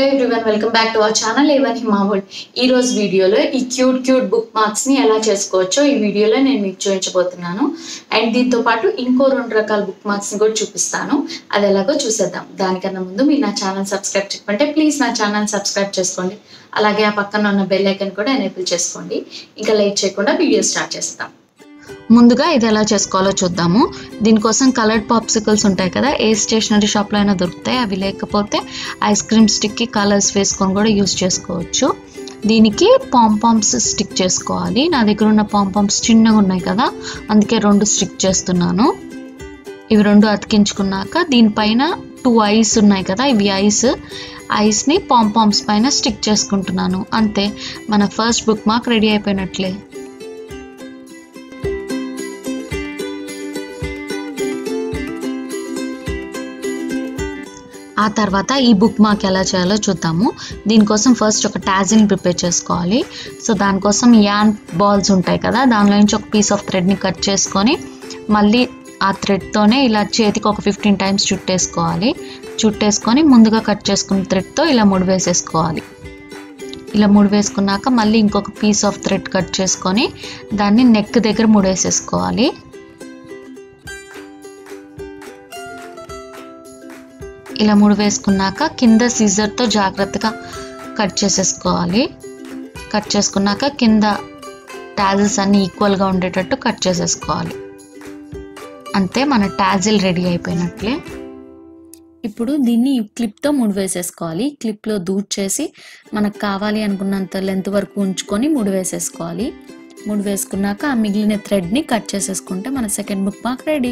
everyone welcome back to our channel ఏవన్ హిమావుడ్ ఈ రోజు వీడియోలో ఈ క్యూట్ క్యూట్ బుక్ మార్క్స్ ని ఎలా చేసుకోవచ్చో ఈ వీడియోలో నేను మీకు చూపించబోతున్నాను అండ్ దీంతో పాటు ఇంకో రెండు రకాల బుక్ మార్క్స్ ని కూడా చూపిస్తాను అది ఎలాగో చూసేద్దాం దానికన్నా ముందు మీరు నా ఛానల్ సబ్స్క్రైబ్ చేయకుంటే ప్లీజ్ నా ఛానల్ సబ్స్క్రైబ్ చేసుకోండి అలాగే ఆ పక్కన ఉన్న బెల్ ఐకన్ కూడా ఎనేబుల్ చేసుకోండి ఇంకా లైట్ చేయకుండా వీడియో స్టార్ట్ చేస్తాం ముందుగా ఇది ఎలా చేసుకోవాలో చూద్దాము దీనికోసం కలర్డ్ పాప్సికల్స్ ఉంటాయి కదా ఏ స్టేషనరీ షాప్లో అయినా దొరుకుతాయి అవి లేకపోతే ఐస్ క్రీమ్ స్టిక్కి కలర్స్ వేసుకొని కూడా యూస్ చేసుకోవచ్చు దీనికి పాంపామ్స్ స్టిక్ చేసుకోవాలి నా దగ్గర ఉన్న పాంపామ్స్ చిన్నగా ఉన్నాయి కదా అందుకే రెండు స్టిక్ చేస్తున్నాను ఇవి రెండు అతికించుకున్నాక దీనిపైన టూ ఐస్ ఉన్నాయి కదా ఇవి ఐస్ ఐస్ని పాంపామ్స్ పైన స్టిక్ చేసుకుంటున్నాను అంతే మన ఫస్ట్ బుక్ మార్క్ రెడీ అయిపోయినట్లే ఆ తర్వాత ఈ బుక్ మార్క్ ఎలా చేయాలో చూద్దాము దీనికోసం ఫస్ట్ ఒక టాజిల్ని ప్రిపేర్ చేసుకోవాలి సో దానికోసం యాన్ బాల్స్ ఉంటాయి కదా దానిలో నుంచి ఒక పీస్ ఆఫ్ థ్రెడ్ని కట్ చేసుకొని మళ్ళీ ఆ థ్రెడ్తోనే ఇలా చేతికి ఒక ఫిఫ్టీన్ టైమ్స్ చుట్టేసుకోవాలి చుట్టేసుకొని ముందుగా కట్ చేసుకున్న థ్రెడ్తో ఇలా ముడి వేసేసుకోవాలి ఇలా ముడి వేసుకున్నాక మళ్ళీ ఇంకొక పీస్ ఆఫ్ థ్రెడ్ కట్ చేసుకొని దాన్ని నెక్ దగ్గర ముడేసేసుకోవాలి ఇలా ముడి వేసుకున్నాక కింద సీజర్తో జాగ్రత్తగా కట్ చేసేసుకోవాలి కట్ చేసుకున్నాక కింద టాజిల్స్ అన్నీ ఈక్వల్గా ఉండేటట్టు కట్ చేసేసుకోవాలి అంతే మన టాజిల్ రెడీ అయిపోయినట్లే ఇప్పుడు దీన్ని క్లిప్తో ముడి వేసేసుకోవాలి క్లిప్లో దూట్ చేసి మనకు కావాలి అనుకున్నంత లెంత్ వరకు ఉంచుకొని ముడి వేసేసుకోవాలి ముడి వేసుకున్నాక ఆ మిగిలిన థ్రెడ్ని కట్ చేసేసుకుంటే మన సెకండ్ బుక్ మార్క్ రెడీ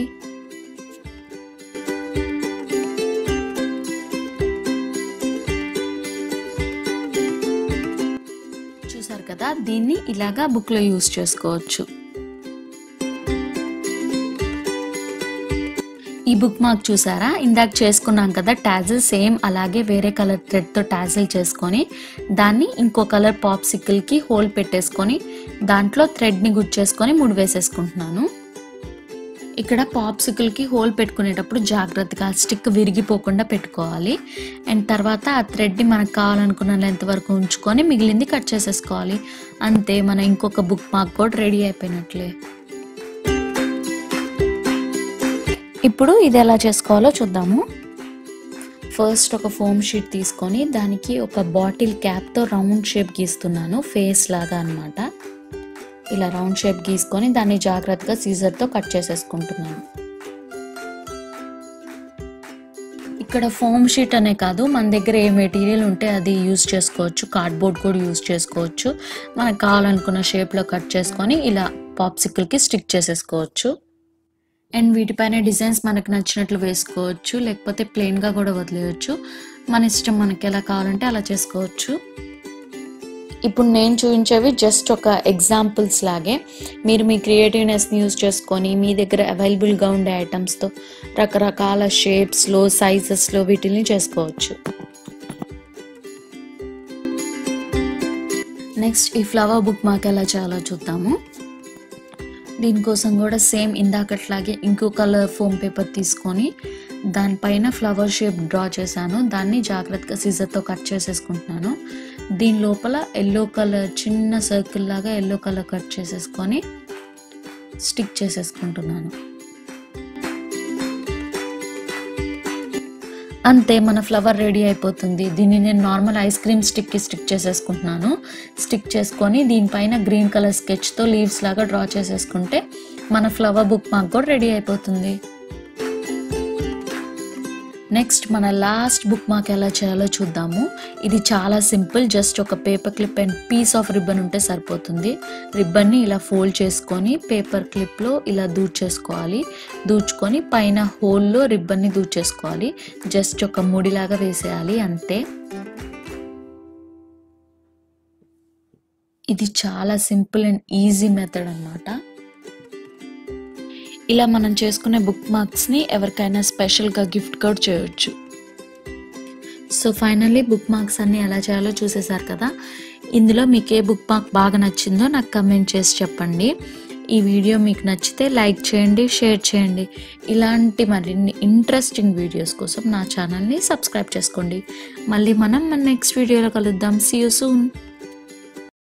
చూసారు కదా దీన్ని ఇలాగా బుక్లో యూస్ చేసుకోవచ్చు ఈ బుక్ మార్క్ చూసారా ఇందాక చేసుకున్నాం కదా టాజిల్ సేమ్ అలాగే వేరే కలర్ థ్రెడ్తో టాజిల్ చేసుకొని దాన్ని ఇంకో కలర్ పాప్సికల్కి హోల్ పెట్టేసుకొని దాంట్లో థ్రెడ్ని గుచ్చేసుకొని ముడి వేసేసుకుంటున్నాను ఇక్కడ పాప్సికల్కి హోల్ పెట్టుకునేటప్పుడు జాగ్రత్తగా స్టిక్ విరిగిపోకుండా పెట్టుకోవాలి అండ్ తర్వాత ఆ థ్రెడ్ని మనకు కావాలనుకున్న లెంత్ వరకు ఉంచుకొని మిగిలింది కట్ చేసేసుకోవాలి అంతే మన ఇంకొక బుక్ మార్క్ కూడా రెడీ అయిపోయినట్లే ఇప్పుడు ఇది ఎలా చేసుకోవాలో చూద్దాము ఫస్ట్ ఒక ఫోమ్ షీట్ తీసుకొని దానికి ఒక బాటిల్ క్యాప్తో రౌండ్ షేప్ గీస్తున్నాను ఫేస్ లాగా అనమాట ఇలా రౌండ్ షేప్ గీసుకొని దాన్ని జాగ్రత్తగా సీజర్తో కట్ చేసేసుకుంటున్నాను ఇక్కడ ఫోమ్ షీట్ అనే కాదు మన దగ్గర ఏ మెటీరియల్ ఉంటే అది యూస్ చేసుకోవచ్చు కార్డ్బోర్డ్ కూడా యూస్ చేసుకోవచ్చు మనకు కావాలనుకున్న షేప్లో కట్ చేసుకొని ఇలా పాప్సికల్కి స్టిక్ చేసేసుకోవచ్చు అండ్ వీటిపైన డిజైన్స్ మనకు నచ్చినట్లు వేసుకోవచ్చు లేకపోతే ప్లెయిన్గా కూడా వదిలేయచ్చు మన ఇష్టం మనకి ఎలా కావాలంటే అలా చేసుకోవచ్చు ఇప్పుడు నేను చూపించేవి జస్ట్ ఒక ఎగ్జాంపుల్స్ లాగే మీరు మీ క్రియేటివ్నెస్ని యూజ్ చేసుకొని మీ దగ్గర అవైలబుల్గా ఉండే ఐటమ్స్తో రకరకాల షేప్స్లో సైజెస్లో వీటిని చేసుకోవచ్చు నెక్స్ట్ ఈ ఫ్లవర్ బుక్ మాకు ఎలా చేయాలో చూద్దాము దీనికోసం కూడా సేమ్ ఇందాకట్లాగే ఇంకో కలర్ ఫోమ్ పేపర్ తీసుకొని దానిపైన ఫ్లవర్ షేప్ డ్రా చేశాను దాన్ని జాగ్రత్తగా సీజర్తో కట్ చేసేసుకుంటున్నాను దీని లోపల ఎల్లో కలర్ చిన్న సర్కిల్ లాగా ఎల్లో కలర్ కట్ చేసేసుకొని స్టిక్ చేసేసుకుంటున్నాను అంతే మన ఫ్లవర్ రెడీ అయిపోతుంది దీన్ని నేను నార్మల్ ఐస్ క్రీమ్ స్టిక్కి స్టిక్ చేసేసుకుంటున్నాను స్టిక్ చేసుకొని దీనిపైన గ్రీన్ కలర్ స్కెచ్తో లీవ్స్ లాగా డ్రా చేసేసుకుంటే మన ఫ్లవర్ బుక్ మాకు కూడా రెడీ అయిపోతుంది నెక్స్ట్ మన లాస్ట్ బుక్ మార్క్ ఎలా చేయాలో చూద్దాము ఇది చాలా సింపుల్ జస్ట్ ఒక paper clip and piece of ribbon ఉంటే సరిపోతుంది రిబ్బన్ని ఇలా ఫోల్డ్ చేసుకొని పేపర్ క్లిప్లో ఇలా దూచేసుకోవాలి దూచుకొని పైన హోల్లో రిబ్బన్ని దూచేసుకోవాలి జస్ట్ ఒక ముడిలాగా వేసేయాలి అంతే ఇది చాలా సింపుల్ అండ్ ఈజీ మెథడ్ అన్నమాట ఇలా మనం చేసుకునే బుక్ మార్క్స్ని ఎవరికైనా స్పెషల్గా గిఫ్ట్ కూడా చేయొచ్చు సో ఫైనల్లీ బుక్ మార్క్స్ అన్ని ఎలా చేయాలో చూసేశారు కదా ఇందులో మీకు ఏ బుక్ మార్క్ బాగా నచ్చిందో నాకు కమెంట్ చేసి చెప్పండి ఈ వీడియో మీకు నచ్చితే లైక్ చేయండి షేర్ చేయండి ఇలాంటి మరిన్ని ఇంట్రెస్టింగ్ వీడియోస్ కోసం నా ఛానల్ని సబ్స్క్రైబ్ చేసుకోండి మళ్ళీ మనం మన నెక్స్ట్ వీడియోలో కలుద్దాం సీ యూ సూన్